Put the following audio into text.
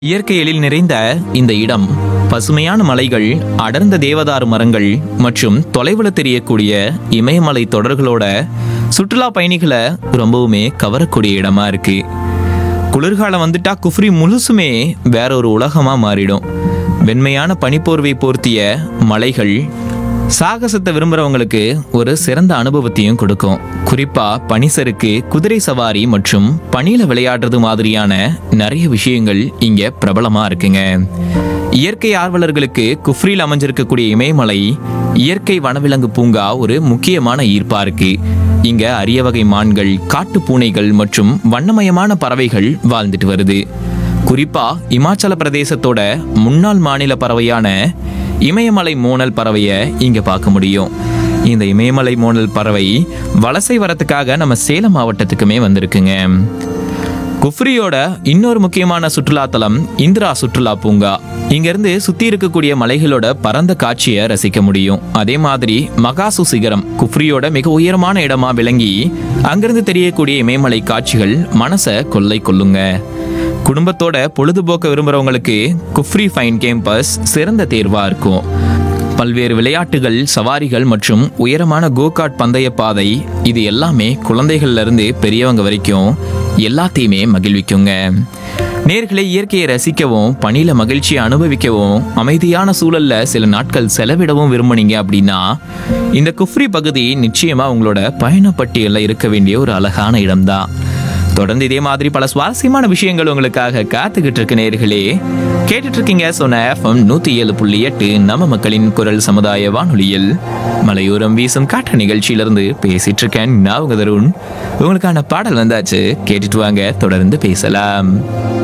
இயற்கை எழில் நிறைந்த இந்த இடம் பசுமையான மலைகள் அடர்ந்த தேவதாரு மரங்கள் மற்றும் தொலைவில் தெரியக்கூடிய இமயமலை தொடர்களோட சுற்றுலா பயணிகளை ரொம்பவுமே கவரக்கூடிய இடமா இருக்கு குளிர்காலம் வந்துட்டா குஃப்ரி முழுசுமே வேற ஒரு உலகமா மாறிடும் வெண்மையான பனிப்போர்வை போர்த்திய மலைகள் சாகசத்தை விரும்புறவங்களுக்கு ஒரு சிறந்த அனுபவத்தையும் கொடுக்கும் குறிப்பா பனிசறுக்கு குதிரை சவாரி மற்றும் பனியில விளையாடுறது மாதிரியான நிறைய விஷயங்கள் இங்க பிரபலமா இருக்குங்க இயற்கை ஆர்வலர்களுக்கு குஃப்ரியில் அமைஞ்சிருக்கக்கூடிய இமயமலை இயற்கை வனவிலங்கு பூங்கா ஒரு முக்கியமான ஈர்ப்பா இருக்கு இங்க அரிய வகை மான்கள் காட்டு பூனைகள் மற்றும் வண்ணமயமான பறவைகள் வாழ்ந்துட்டு வருது குறிப்பா இமாச்சல பிரதேசத்தோட முன்னாள் மாநில பறவையான இமயமலை மோனல் பறவையை இங்க பார்க்க முடியும் இந்த இமயமலை மோனல் பறவை வலசை வரத்துக்காக நம்ம சேலம் மாவட்டத்துக்குமே வந்திருக்குங்க குஃப்ரியோட இன்னொரு முக்கியமான சுற்றுலாத்தலம் இந்திரா சுற்றுலா பூங்கா இங்கிருந்து சுத்தி இருக்கக்கூடிய மலைகளோட பரந்த காட்சியை ரசிக்க முடியும் அதே மாதிரி மகாசு சிகரம் குஃப்ரியோட மிக உயரமான இடமா விளங்கி அங்கிருந்து தெரியக்கூடிய இமயமலை காட்சிகள் மனசை கொள்ளை கொள்ளுங்க குடும்பத்தோட பொழுதுபோக்க விரும்புறவங்களுக்கு குஃப்ரி ஃபைன் கேம்பஸ் சிறந்த தேர்வா இருக்கும் பல்வேறு விளையாட்டுகள் சவாரிகள் மற்றும் உயரமான கோகார்ட் பந்தய பாதை இது எல்லாமே குழந்தைகள்ல இருந்து பெரியவங்க வரைக்கும் எல்லாத்தையுமே மகிழ்விக்குங்க நேர்களை இயற்கையை ரசிக்கவும் பணியில மகிழ்ச்சியை அனுபவிக்கவும் அமைதியான சூழல்ல சில நாட்கள் செலவிடவும் விரும்புனீங்க அப்படின்னா இந்த குஃப்ரி பகுதி நிச்சயமா உங்களோட பயணப்பட்டியலில் இருக்க வேண்டிய ஒரு அழகான இடம்தான் தொடர்ந்து இதே மாதிரி பல சுவாரஸ்யமான விஷயங்கள் உங்களுக்காக காத்துக்கிட்டு இருக்கு நேர்களே கேட்டுட்டு இருக்கீங்க சொன்ன எஃப்எம் நூத்தி ஏழு புள்ளி எட்டு நம்ம மக்களின் குரல் சமுதாய வானொலியில் மலையோரம் வீசும் காற்று நிகழ்ச்சியிலிருந்து பேசிட்டு இருக்கேன் நான் உங்க தருண் உங்களுக்கான பாடல் வந்தாச்சு கேட்டுட்டு வாங்க தொடர்ந்து பேசலாம்